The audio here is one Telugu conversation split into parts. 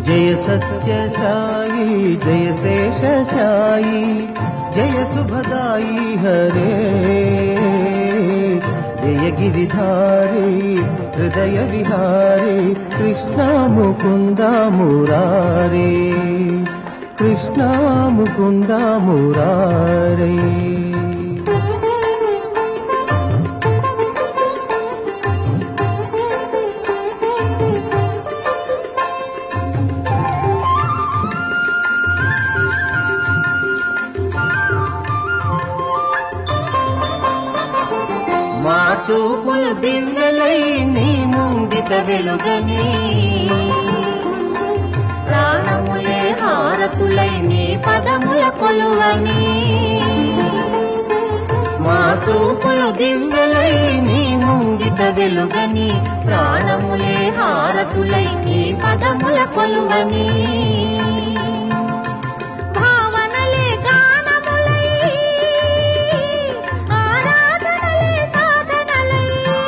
జయ సత్య సాయి జయ శేష సాయి జయ శుభదాయి హరే జయ గిరిధారి హృదయ విహారి కృష్ణ ముకుంద మురారే కృష్ణ ముకుంద మురారే మా చూపులు దివ్యలై నీ ముంగిట వెలుగని ప్రాణములే హారతులై నీ పదముల కొలువని మా చూపులు దివ్యలై నీ ముంగిట వెలుగని ప్రాణములే హారతులై నీ పదముల కొలువని భావనలే గానములై ఆరాధనలే సాధనలై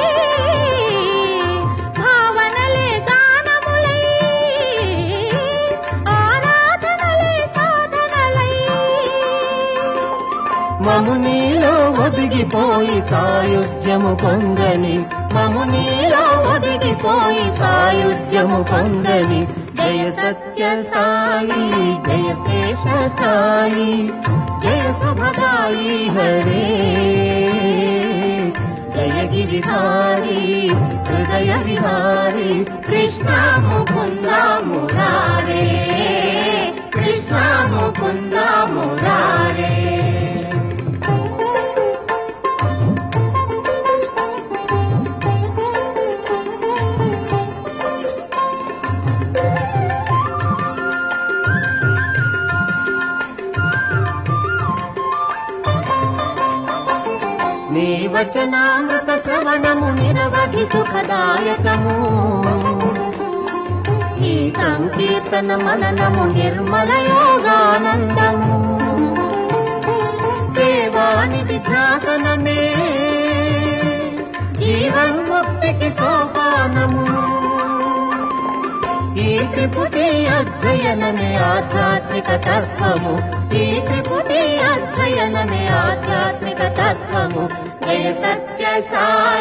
భావనలే గానములై ఆరాధనలే సాధనలై మము నీలో ఒదిగిపోయి సాయుధ్యము పొందని మము నీలో ఒదిగిపోయి సాయుధ్యము పొందని జయ సత్య సాయి జయ శేష సాయి జయ శుభదాయి హరే జయ గిరిధారి హృదయ విహారి కృష్ణ ముకుంద మురారే కృష్ణ ముకుంద మురారే నీ వచనామృత శ్రవణము నిరవధి సుఖదాయకము ఈ సంకీర్తన మననము నిర్మల యోగానందము సేవానిధి ధ్యాసనమే జీవన్ముక్తికి సోపానము ఈ త్రిపుటి అధ్యయనమే ఆధ్యాత్మిక తత్వము ఈ త్రిపుటి అధ్యయనమే ఆధ్యాత్మిక తత్వము జయ సత్య సాయి